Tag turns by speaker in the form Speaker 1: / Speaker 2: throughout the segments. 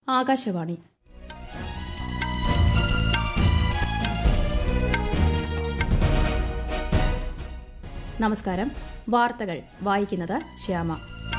Speaker 1: ആകാശവാണി നമസ്കാരം വാർത്തകൾ വായിക്കുന്നത് ശ്യാമ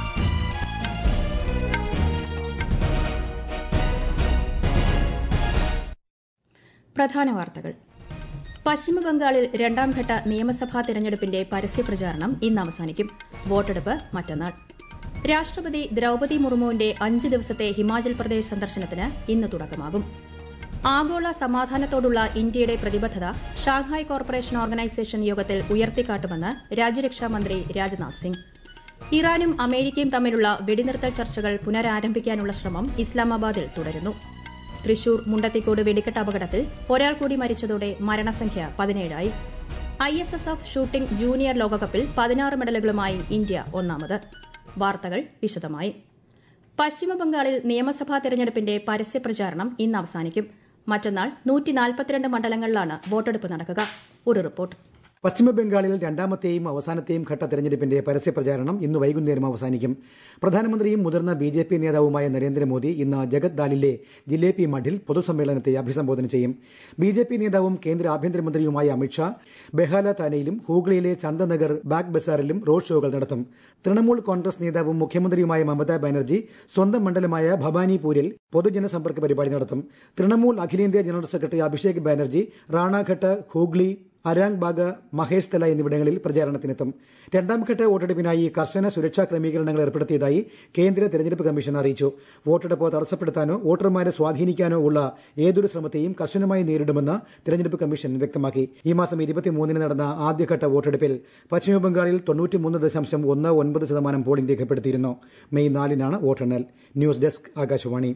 Speaker 1: പ്രധാന വാർത്തകൾ പശ്ചിമബംഗാളിൽ രണ്ടാംഘട്ട നിയമസഭാ തെരഞ്ഞെടുപ്പിന്റെ പരസ്യപ്രചാരണം ഇന്ന് അവസാനിക്കും വോട്ടെടുപ്പ് മറ്റന്നാൾ രാഷ്ട്രപതി ദ്രൌപതി മുർമുവിന്റെ അഞ്ച് ദിവസത്തെ ഹിമാചൽ പ്രദേശ് സന്ദർശനത്തിന് ഇന്ന് തുടക്കമാകും ആഗോള സമാധാനത്തോടുള്ള ഇന്ത്യയുടെ പ്രതിബദ്ധത ഷാങ്ഹായ് കോർപ്പറേഷൻ ഓർഗനൈസേഷൻ യോഗത്തിൽ ഉയർത്തിക്കാട്ടുമെന്ന് രാജ്യരക്ഷാമന്ത്രി രാജ്നാഥ് സിംഗ് ഇറാനും അമേരിക്കയും തമ്മിലുള്ള വെടിനിർത്തൽ ചർച്ചകൾ പുനരാരംഭിക്കാനുള്ള ശ്രമം ഇസ്ലാമാബാദിൽ തുടരുന്നു തൃശൂർ മുണ്ടത്തിക്കോട് വെടിക്കെട്ട് അപകടത്തിൽ ഒരാൾ കൂടി മരിച്ചതോടെ മരണസംഖ്യ പതിനേഴായി I S S F shooting junior ലോകകപ്പിൽ പതിനാറ് മെഡലുകളുമായി ഇന്ത്യ ഒന്നാമത് വാർത്തകൾ വിശദമായി പശ്ചിമബംഗാളിൽ നിയമസഭാ തെരഞ്ഞെടുപ്പിന്റെ പരസ്യപ്രചാരണം ഇന്ന് അവസാനിക്കും മറ്റന്നാൾ മണ്ഡലങ്ങളിലാണ് വോട്ടെടുപ്പ് നടക്കുക ഒരു റിപ്പോർട്ട്
Speaker 2: പശ്ചിമബംഗാളിൽ രണ്ടാമത്തെയും അവസാനത്തെയും ഘട്ട തെരഞ്ഞെടുപ്പിന്റെ പരസ്യപ്രചാരണം ഇന്ന് വൈകുന്നേരം അവസാനിക്കും പ്രധാനമന്ത്രിയും മുതിർന്ന ബി ജെ പി നേതാവുമായ നരേന്ദ്രമോദി ഇന്ന് ജഗത്ദാലിലെ ജിലേപി മഠിൽ പൊതുസമ്മേളനത്തെ അഭിസംബോധന ചെയ്യും ബി ജെ പി നേതാവും കേന്ദ്ര ആഭ്യന്തരമന്ത്രിയുമായ അമിത്ഷാ ബെഹാല താനയിലും ഹൂഗ്ലിയിലെ ചന്ദനഗർ ബാഗ് ബസാറിലും റോഡ് ഷോകൾ നടത്തും തൃണമൂൽ കോൺഗ്രസ് നേതാവും മുഖ്യമന്ത്രിയുമായ മമതാ ബാനർജി സ്വന്തം മണ്ഡലമായ ഭവാനിപൂരിൽ പൊതുജനസമ്പർക്ക പരിപാടി നടത്തും തൃണമൂൽ അഖിലേന്ത്യാ general secretary Abhishek Banerjee Ranaghat Hooghly Arambagh Maheshtala എന്നിവിടങ്ങളിൽ പ്രചാരണത്തിനെത്തും രണ്ടാംഘട്ട വോട്ടെടുപ്പിനായി കർശന സുരക്ഷാ ക്രമീകരണങ്ങൾ ഏർപ്പെടുത്തിയതായി കേന്ദ്ര തെരഞ്ഞെടുപ്പ് കമ്മീഷൻ അറിയിച്ചു വോട്ടെടുപ്പ് തടസ്സപ്പെടുത്താനോ വോട്ടർമാരെ സ്വാധീനിക്കാനോ ഉള്ള ഏതൊരു ശ്രമത്തെയും കർശനമായി നേരിടുമെന്ന് തെരഞ്ഞെടുപ്പ് കമ്മീഷൻ വ്യക്തമാക്കി ഈ മാസം ഇരുപത്തിമൂന്നിന് നടന്ന ആദ്യഘട്ട വോട്ടെടുപ്പിൽ പശ്ചിമബംഗാളിൽ തൊണ്ണൂറ്റിമൂന്ന് ദശാംശം ഒന്ന് ഒൻപത് ശതമാനം പോളിംഗ് രേഖപ്പെടുത്തിയിരുന്നു മെയ് നാലിനാണ് വോട്ടെണ്ണൽ ന്യൂസ് ഡെസ്ക് ആകാശവാണി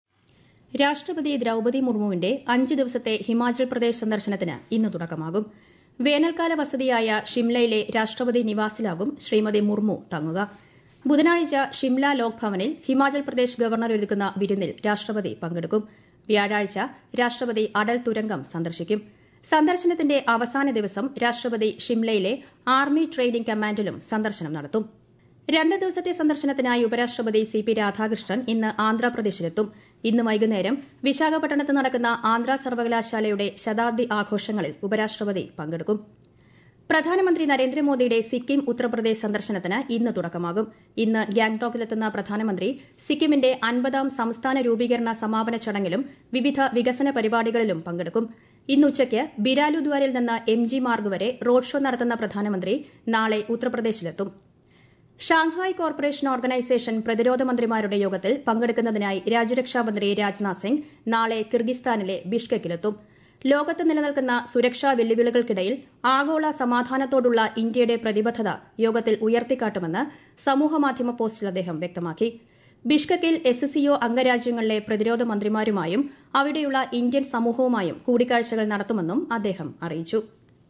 Speaker 1: രാഷ്ട്രപതി ദ്രൌപതി മുർമുവിന്റെ അഞ്ച് ദിവസത്തെ ഹിമാചൽ പ്രദേശ് സന്ദർശനത്തിന് ഇന്ന് തുടക്കമാകും വേനൽക്കാല വസതിയായ ഷിംലയിലെ രാഷ്ട്രപതി നിവാസിലാകും ശ്രീമതി മുർമു തങ്ങുക ബുധനാഴ്ച ഷിംല ലോക് ഭവനിൽ ഹിമാചൽ പ്രദേശ് ഗവർണർ ഒരുക്കുന്ന വിരുന്നിൽ രാഷ്ട്രപതി പങ്കെടുക്കും വ്യാഴാഴ്ച രാഷ്ട്രപതി അടൽ തുരങ്കം സന്ദർശിക്കും സന്ദർശനത്തിന്റെ അവസാന ദിവസം രാഷ്ട്രപതി ഷിംലയിലെ ആർമി ട്രെയിനിംഗ് കമാൻഡിലും സന്ദർശനം നടത്തും രണ്ട് ദിവസത്തെ സന്ദർശനത്തിനായി ഉപരാഷ്ട്രപതി സി പി രാധാകൃഷ്ണൻ ഇന്ന് ആന്ധ്രാപ്രദേശിലെത്തും ഇന്ന് വൈകുന്നേരം വിശാഖപട്ടണത്ത് നടക്കുന്ന ആന്ധ്ര സർവകലാശാലയുടെ ശതാബ്ദി ആഘോഷങ്ങളിൽ ഉപരാഷ്ട്രപതി പങ്കെടുക്കും പ്രധാനമന്ത്രി നരേന്ദ്രമോദിയുടെ സിക്കിം ഉത്തർപ്രദേശ് സന്ദർശനത്തിന് ഇന്ന് തുടക്കമാകും ഇന്ന് ഗാംഗ്ടോക്കിലെത്തുന്ന പ്രധാനമന്ത്രി സിക്കിമിന്റെ അൻപതാം സംസ്ഥാന രൂപീകരണ സമാപന ചടങ്ങിലും വിവിധ വികസന പരിപാടികളിലും പങ്കെടുക്കും ഇന്ന് ഉച്ചയ്ക്ക് ബിരാലുദ്വാരിൽ നിന്ന് എം ജി മാർഗ് വരെ റോഡ് ഷോ നടത്തുന്ന പ്രധാനമന്ത്രി നാളെ ഉത്തർപ്രദേശിലെത്തും ഷാങ്ഹായ് കോർപ്പറേഷൻ ഓർഗനൈസേഷൻ പ്രതിരോധ മന്ത്രിമാരുടെ യോഗത്തിൽ പങ്കെടുക്കുന്നതിനായി രാജ്യരക്ഷാമന്ത്രി രാജ്നാഥ് സിംഗ് നാളെ കിർഗിസ്ഥാനിലെ ബിഷ്കെക്കിലെത്തും ലോകത്ത് നിലനിൽക്കുന്ന സുരക്ഷാ വെല്ലുവിളികൾക്കിടയിൽ ആഗോള സമാധാനത്തോടുള്ള ഇന്ത്യയുടെ പ്രതിബദ്ധത യോഗത്തിൽ ഉയർത്തിക്കാട്ടുമെന്ന് സമൂഹമാധ്യമ പോസ്റ്റിൽ അദ്ദേഹം വ്യക്തമാക്കി ബിഷ്കക്കിൽ എസ് സിഒ അംഗരാജ്യങ്ങളിലെ പ്രതിരോധ മന്ത്രിമാരുമായും അവിടെയുള്ള ഇന്ത്യൻ സമൂഹവുമായും കൂടിക്കാഴ്ചകൾ നടത്തുമെന്നും അദ്ദേഹം അറിയിച്ചു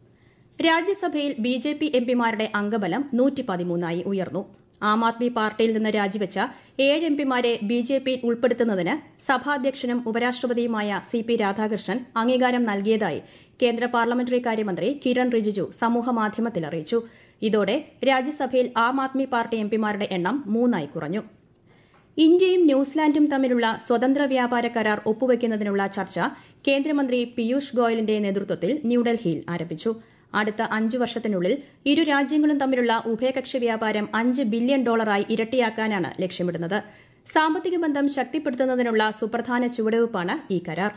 Speaker 1: രാജ്യസഭയിൽ ബി ജെ പി എംപിമാരുടെ അംഗബലം നൂറ്റിപ്പതിമൂന്നായി ഉയർന്നു ആം ആദ്മി പാർട്ടിയിൽ നിന്ന് രാജിവെച്ച ഏഴ് എംപിമാരെ ബി ജെ പിയിൽ ഉൾപ്പെടുത്തുന്നതിന് സഭാധ്യക്ഷനും ഉപരാഷ്ട്രപതിയുമായ സി പി രാധാകൃഷ്ണൻ അംഗീകാരം നൽകിയതായി കേന്ദ്ര പാർലമെന്ററി കാര്യമന്ത്രി കിരൺ റിജിജു സമൂഹമാധ്യമത്തിൽ അറിയിച്ചു ഇതോടെ രാജ്യസഭയിൽ ആം ആദ്മി പാർട്ടി എംപിമാരുടെ എണ്ണം മൂന്നായി കുറഞ്ഞു ഇന്ത്യയും ന്യൂസിലാൻഡും തമ്മിലുള്ള സ്വതന്ത്ര വ്യാപാര കരാർ ഒപ്പുവയ്ക്കുന്നതിനുള്ള ചർച്ച കേന്ദ്രമന്ത്രി പീയൂഷ് ഗോയലിന്റെ നേതൃത്വത്തിൽ ന്യൂഡൽഹിയിൽ ആരംഭിച്ചു അടുത്ത അഞ്ചു വർഷത്തിനുള്ളിൽ ഇരു രാജ്യങ്ങളും തമ്മിലുള്ള ഉഭയകക്ഷി വ്യാപാരം അഞ്ച് ബില്യൺ ഡോളറായി ഇരട്ടിയാക്കാനാണ് ലക്ഷ്യമിടുന്നത് സാമ്പത്തിക ബന്ധം ശക്തിപ്പെടുത്തുന്നതിനുള്ള സുപ്രധാന ചുവടുവയ്പ്പാണ് ഈ കരാർ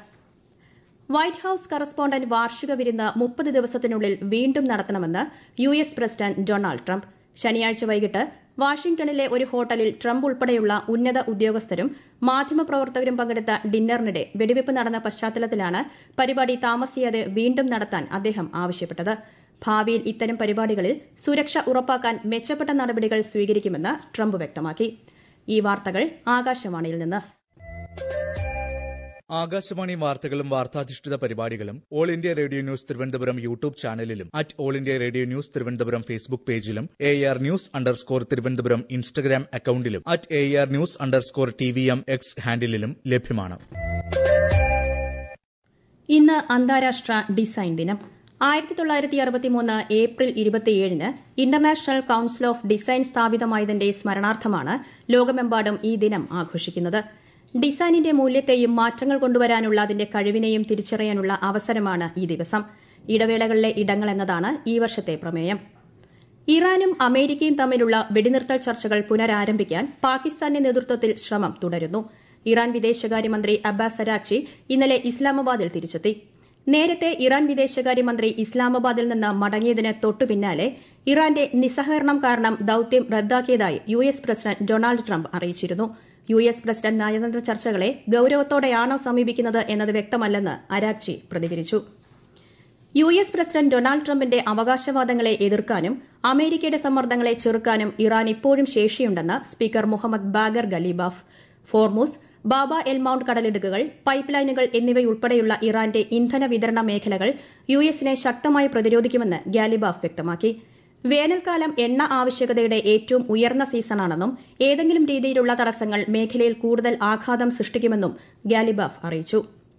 Speaker 1: വൈറ്റ് ഹൌസ് കറസ്പോണ്ടന്റ് വാർഷിക വിരുന്ന് മുപ്പത് ദിവസത്തിനുള്ളിൽ വീണ്ടും നടത്തണമെന്ന് US president Donald Trump ശനിയാഴ്ച വൈകിട്ട് വാഷിംഗ്ടണിലെ ഒരു ഹോട്ടലിൽ ട്രംപ് ഉൾപ്പെടെയുള്ള ഉന്നത ഉദ്യോഗസ്ഥരും മാധ്യമപ്രവർത്തകരും പങ്കെടുത്ത ഡിന്നറിനിടെ വെടിവയ്പ് നടന്ന പശ്ചാത്തലത്തിലാണ് പരിപാടി താമസിയാതെ വീണ്ടും നടത്താൻ അദ്ദേഹം ആവശ്യപ്പെട്ടത് ഭാവിയിൽ ഇത്തരം പരിപാടികളിൽ സുരക്ഷ ഉറപ്പാക്കാൻ മെച്ചപ്പെട്ട നടപടികൾ സ്വീകരിക്കുമെന്ന് ട്രംപ് വ്യക്തമാക്കി ഈ വാർത്തകൾ ആകാശവാണിയിൽ നിന്ന്
Speaker 3: ആകാശവാണി വാർത്തകളും വാർത്താധിഷ്ഠിത പരിപാടികളും all India radio news Thiruvananthapuram YouTube ചാനലിലും at all India radio news Thiruvananthapuram Facebook പേജിലും A R news underscore Thiruvananthapuram Instagram അക്കൌണ്ടിലും at A R news underscore T V M X ഹാൻഡിലും ലഭ്യമാണ്
Speaker 1: ഇന്ന് അന്താരാഷ്ട്ര ഡിസൈൻ ദിനം ആയിരത്തി തൊള്ളായിരത്തി അറുപത്തിമൂന്ന് ഏപ്രിൽ ഇരുപത്തിയേഴിന് ഇന്റർനാഷണൽ കൌൺസിൽ ഓഫ് ഡിസൈൻ സ്ഥാപിതമായതിന്റെ സ്മരണാർത്ഥമാണ് ലോകമെമ്പാടും ഈ ദിനം ആഘോഷിക്കുന്നത് ഡിസൈനിന്റെ മൂല്യത്തെയും മാറ്റങ്ങൾ കൊണ്ടുവരാനുള്ള അതിന്റെ കഴിവിനെയും തിരിച്ചറിയാനുള്ള അവസരമാണ് ഈ ദിവസം ഇടവേളകളിലെ ഇടങ്ങൾ എന്നതാണ് ഈ വർഷത്തെ പ്രമേയം ഇറാനും അമേരിക്കയും തമ്മിലുള്ള വെടിനിർത്തൽ ചർച്ചകൾ പുനരാരംഭിക്കാൻ പാകിസ്ഥാന്റെ നേതൃത്വത്തിൽ ശ്രമം തുടരുന്നു ഇറാൻ വിദേശകാര്യമന്ത്രി അബ്ബാസ് അരാക്ചി ഇന്നലെ ഇസ്ലാമാബാദിൽ തിരിച്ചെത്തി നേരത്തെ ഇറാൻ വിദേശകാര്യമന്ത്രി ഇസ്ലാമാബാദിൽ നിന്ന് മടങ്ങിയതിന് തൊട്ടുപിന്നാലെ ഇറാന്റെ നിസ്സഹകരണം കാരണം ദൌത്യം റദ്ദാക്കിയതായി US president Donald Trump അറിയിച്ചിരുന്നു യു എസ് പ്രസിഡന്റ് നയതന്ത്ര ചർച്ചകളെ ഗൌരവത്തോടെയാണോ സമീപിക്കുന്നത് എന്നത് വ്യക്തമല്ലെന്ന് അരാക്ചി പ്രതികരിച്ചു യു എസ് പ്രസിഡന്റ് ഡൊണാൾഡ് ട്രംപിന്റെ അവകാശവാദങ്ങളെ എതിർക്കാനും അമേരിക്കയുടെ സമ്മർദ്ദങ്ങളെ ചെറുക്കാനും ഇറാൻ ഇപ്പോഴും ശേഷിയുണ്ടെന്ന് speaker Mohammad Bagher Ghalibaf Hormuz Bab el Mandeb കടലിടുക്കുകൾ പൈപ്പ് ലൈനുകൾ എന്നിവയുൾപ്പെടെയുള്ള ഇറാന്റെ ഇന്ധന വിതരണ മേഖലകൾ യു എസിനെ ശക്തമായി പ്രതിരോധിക്കുമെന്ന് ഗാലിബാഫ് വ്യക്തമാക്കി വേനൽക്കാലം എണ്ണ ആവശ്യകതയുടെ ഏറ്റവും ഉയർന്ന സീസണാണെന്നും ഏതെങ്കിലും രീതിയിലുള്ള തടസ്സങ്ങൾ മേഖലയിൽ കൂടുതൽ ആഘാതം സൃഷ്ടിക്കുമെന്നും ഗാലിബാഫ് അറിയിച്ചു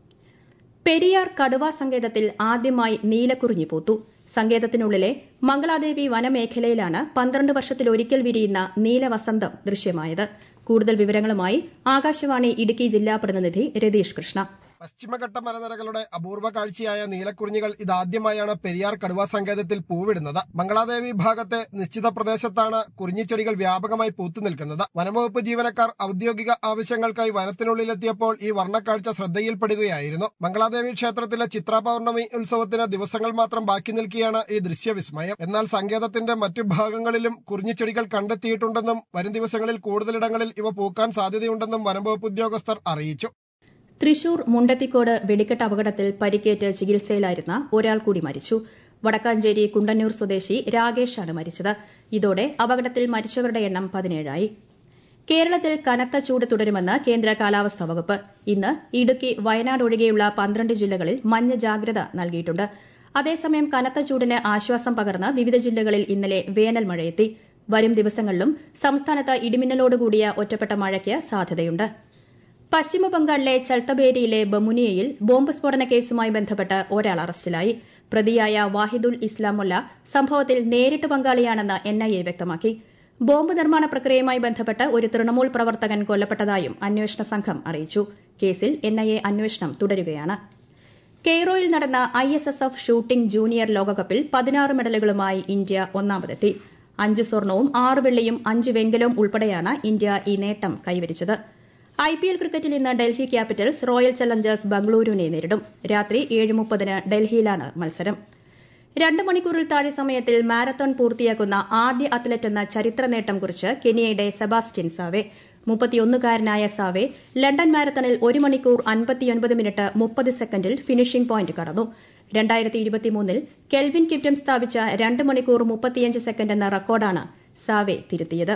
Speaker 1: പെരിയാർ കടുവാ സങ്കേതത്തിൽ ആദ്യമായി നീലക്കുറിഞ്ഞി പൂത്തു സങ്കേതത്തിനുള്ളിലെ മംഗളാദേവി വനമേഖലയിലാണ് പന്ത്രണ്ട് വർഷത്തിലൊരിക്കൽ വിരിയുന്ന നീലവസന്തം ദൃശ്യമായത് കൂടുതൽ വിവരങ്ങളുമായി ആകാശവാണി ഇടുക്കി ജില്ലാ പ്രതിനിധി രതീഷ് കൃഷ്ണ
Speaker 4: പശ്ചിമഘട്ട മലനിരകളുടെ അപൂർവ കാഴ്ചയായ നീലക്കുറിഞ്ഞികൾ ഇതാദ്യമായാണ് പെരിയാർ കടുവാ സങ്കേതത്തിൽ പൂവിടുന്നത് മംഗളാദേവി ഭാഗത്തെ നിശ്ചിത പ്രദേശത്താണ് കുറിഞ്ഞിച്ചെടികൾ വ്യാപകമായി പൂത്തു നിൽക്കുന്നത് വനംവകുപ്പ് ജീവനക്കാർ ഔദ്യോഗിക ആവശ്യങ്ങൾക്കായി വനത്തിനുള്ളിലെത്തിയപ്പോൾ ഈ വർണ്ണക്കാഴ്ച ശ്രദ്ധയിൽപ്പെടുകയായിരുന്നു മംഗളാദേവി ക്ഷേത്രത്തിലെ ചിത്ര പൗർണമി ഉത്സവത്തിന് ദിവസങ്ങൾ മാത്രം ബാക്കി നിൽക്കുകയാണ് ഈ ദൃശ്യവിസ്മയം എന്നാൽ സങ്കേതത്തിന്റെ മറ്റു ഭാഗങ്ങളിലും കുറിഞ്ഞിച്ചെടികൾ കണ്ടെത്തിയിട്ടുണ്ടെന്നും വരും ദിവസങ്ങളിൽ കൂടുതലിടങ്ങളിൽ ഇവ പൂക്കാൻ സാധ്യതയുണ്ടെന്നും വനംവകുപ്പ് ഉദ്യോഗസ്ഥർ അറിയിച്ചു
Speaker 1: തൃശൂർ മുണ്ടത്തിക്കോട് വെടിക്കെട്ട് അപകടത്തിൽ പരിക്കേറ്റ് ചികിത്സയിലായിരുന്ന ഒരാൾ കൂടി മരിച്ചു വടക്കാഞ്ചേരി കുണ്ടന്നൂർ സ്വദേശി രാകേഷാണ് മരിച്ചത് ഇതോടെ അപകടത്തിൽ മരിച്ചവരുടെ എണ്ണം പതിനേഴായി കേരളത്തിൽ കനത്ത ചൂട് തുടരുമെന്ന് കേന്ദ്ര കാലാവസ്ഥാ വകുപ്പ് ഇന്ന് ഇടുക്കി വയനാട് ഒഴികെയുള്ള പന്ത്രണ്ട് ജില്ലകളിൽ മഞ്ഞ ജാഗ്രത നൽകിയിട്ടുണ്ട് അതേസമയം കനത്ത ചൂടിന് ആശ്വാസം പകർന്ന് വിവിധ ജില്ലകളിൽ ഇന്നലെ വേനൽ മഴയെത്തി വരും ദിവസങ്ങളിലും സംസ്ഥാനത്ത് ഇടിമിന്നലോടുകൂടിയ ഒറ്റപ്പെട്ട മഴയ്ക്ക് സാധ്യതയുണ്ട് പശ്ചിമബംഗാളിലെ ചൽത്തബേരിയിലെ ബമുനിയയിൽ ബോംബ് സ്ഫോടന കേസുമായി ബന്ധപ്പെട്ട് ഒരാൾ അറസ്റ്റിലായി പ്രതിയായ വാഹിദുൽ ഇസ്ലാം മുല്ല സംഭവത്തിൽ നേരിട്ട് പങ്കാളിയാണെന്ന് എൻഐഎ വ്യക്തമാക്കി ബോംബ് നിർമ്മാണ പ്രക്രിയയുമായി ബന്ധപ്പെട്ട് ഒരു തൃണമൂൽ പ്രവർത്തകൻ കൊല്ലപ്പെട്ടതായും അന്വേഷണ സംഘം അറിയിച്ചു കേസിൽ എൻഐഎ അന്വേഷണം തുടരുകയാണ് കെയ്റോയിൽ നടന്ന I S S F shooting junior ലോകകപ്പിൽ പതിനാറ് മെഡലുകളുമായി ഇന്ത്യ ഒന്നാമതെത്തി അഞ്ച് സ്വർണവും ആറ് വെള്ളിയും അഞ്ച് വെങ്കലവും ഉൾപ്പെടെയാണ് ഇന്ത്യ ഈ നേട്ടം കൈവരിച്ചത് ഐ പി എൽ ക്രിക്കറ്റിൽ ഇന്ന് ഡൽഹി ക്യാപിറ്റൽസ് റോയൽ ചലഞ്ചേഴ്സ് ബംഗളൂരുവിനെ നേരിടും രാത്രി ഏഴ് മുപ്പതിന് ഡൽഹിയിലാണ് മത്സരം രണ്ട് മണിക്കൂറിൽ താഴെ സമയത്തിൽ മാരത്തോൺ പൂർത്തിയാക്കുന്ന ആദ്യ അത്ലറ്റ് എന്ന ചരിത്ര നേട്ടം കുറിച്ച് കെനിയയുടെ സെബാസ്റ്റ്യൻ സാവെ മുപ്പത്തിയൊന്നുകാരനായ സാവെ ലണ്ടൻ മാരത്തണിൽ ഒരു മണിക്കൂർ അൻപത്തിയൊൻപത് മിനിറ്റ് മുപ്പത് സെക്കൻഡിൽ ഫിനിഷിംഗ് പോയിന്റ് കടന്നു രണ്ടായിരത്തി ഇരുപത്തിമൂന്നിൽ കെൽവിൻ കിപ്റ്റം സ്ഥാപിച്ച രണ്ട് മണിക്കൂർ മുപ്പത്തിയഞ്ച് സെക്കൻഡ് എന്ന റെക്കോർഡാണ് സാവെ തിരുത്തിയത്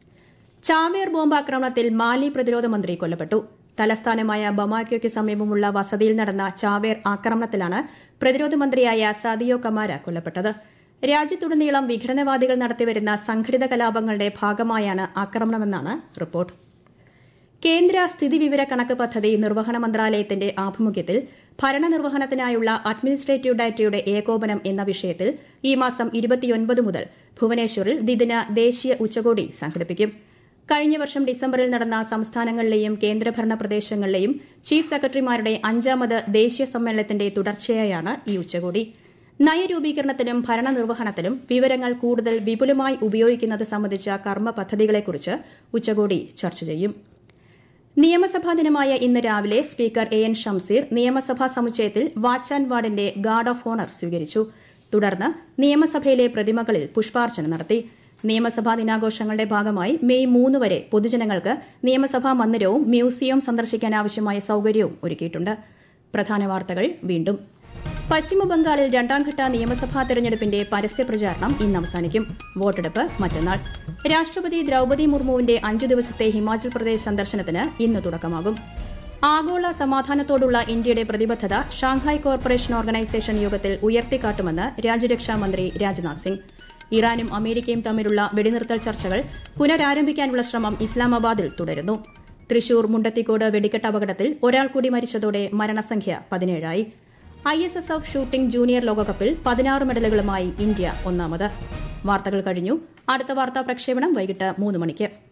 Speaker 1: ചാവേർ ബോംബാക്രമണത്തിൽ മാലി പ്രതിരോധ മന്ത്രി കൊല്ലപ്പെട്ടു തലസ്ഥാനമായ ബമാക്കോയ്ക്ക് സമീപമുള്ള വസതിയിൽ നടന്ന ചാവേർ ആക്രമണത്തിലാണ് പ്രതിരോധ മന്ത്രിയായ സാദിയോ കമാര കൊല്ലപ്പെട്ടത് രാജ്യത്തുടനീളം വിഘടനവാദികൾ നടത്തിവരുന്ന സംഘടിത കലാപങ്ങളുടെ ഭാഗമായാണ് ആക്രമണമെന്നാണ് റിപ്പോർട്ട് കേന്ദ്ര സ്ഥിതിവിവര കണക്ക് പദ്ധതി നിർവഹണ മന്ത്രാലയത്തിന്റെ ആഭിമുഖ്യത്തിൽ ഭരണനിർവഹണത്തിനായുള്ള അഡ്മിനിസ്ട്രേറ്റീവ് ഡാറ്റയുടെ ഏകോപനം എന്ന വിഷയത്തിൽ ഈ മാസം ഇരുപത്തിയൊൻപത് മുതൽ ഭുവനേശ്വറിൽ ദ്വിദിന ദേശീയ ഉച്ചകോടി സംഘടിപ്പിക്കും കഴിഞ്ഞ വർഷം ഡിസംബറിൽ നടന്ന സംസ്ഥാനങ്ങളിലെയും കേന്ദ്രഭരണ പ്രദേശങ്ങളിലെയും ചീഫ് സെക്രട്ടറിമാരുടെ അഞ്ചാമത് ദേശീയ സമ്മേളനത്തിന്റെ തുടർച്ചയായാണ് ഈ ഉച്ചകോടി നയരൂപീകരണത്തിനും ഭരണനിർവഹണത്തിനും വിവരങ്ങൾ കൂടുതൽ വിപുലമായി ഉപയോഗിക്കുന്നത് സംബന്ധിച്ച കർമ്മ പദ്ധതികളെക്കുറിച്ച് ഉച്ചകോടി ചർച്ച ചെയ്യും നിയമസഭാ ദിനമായ ഇന്ന് രാവിലെ സ്പീക്കർ എ എൻ ഷംസീർ നിയമസഭാ സമുച്ചയത്തിൽ വാച്ച് ആൻഡ് വാർഡിന്റെ ഗാർഡ് ഓഫ് ഓണർ സ്വീകരിച്ചു തുടർന്ന് നിയമസഭയിലെ പ്രതിമകളിൽ പുഷ്പാർച്ചന നടത്തി നിയമസഭാ ദിനാഘോഷങ്ങളുടെ ഭാഗമായി മെയ് മൂന്ന് വരെ പൊതുജനങ്ങൾക്ക് നിയമസഭാ മന്ദിരവും മ്യൂസിയവും സന്ദർശിക്കാൻ ആവശ്യമായ സൌകര്യവും ഒരുക്കിയിട്ടുണ്ട് പ്രധാന വാർത്തകൾ വീണ്ടും പശ്ചിമബംഗാളിൽ രണ്ടാംഘട്ട നിയമസഭാ തെരഞ്ഞെടുപ്പിന്റെ പരസ്യപ്രചാരണം ഇന്ന് അവസാനിക്കും വോട്ടെടുപ്പ് മറ്റന്നാൾ രാഷ്ട്രപതി ദ്രൌപതി മുർമുവിന്റെ അഞ്ചു ദിവസത്തെ ഹിമാചൽ പ്രദേശ് സന്ദർശനത്തിന് ഇന്ന് തുടക്കമാകും ആഗോള സമാധാനത്തോടുള്ള ഇന്ത്യയുടെ പ്രതിബദ്ധത ഷാങ്ഹായ് കോർപ്പറേഷൻ ഓർഗനൈസേഷൻ യോഗത്തിൽ ഉയർത്തിക്കാട്ടുമെന്ന് രാജ്യരക്ഷാ മന്ത്രി രാജ്നാഥ് സിംഗ് ഇറാനും അമേരിക്കയും തമ്മിലുള്ള വെടിനിർത്തൽ ചർച്ചകൾ പുനരാരംഭിക്കാനുള്ള ശ്രമം ഇസ്ലാമാബാദിൽ തുടരുന്നു തൃശൂർ മുണ്ടത്തിക്കോട് വെടിക്കെട്ട് അപകടത്തിൽ ഒരാൾ കൂടി മരിച്ചതോടെ മരണസംഖ്യ പതിനേഴായി I S S F shooting junior ലോകകപ്പിൽ പതിനാറ് മെഡലുകളുമായി ഇന്ത്യ ഒന്നാമത് വാർത്തകൾ കഴിഞ്ഞു അടുത്ത വാർത്താ പ്രക്ഷേപണം വൈകിട്ട് മൂന്ന് മണിക്ക്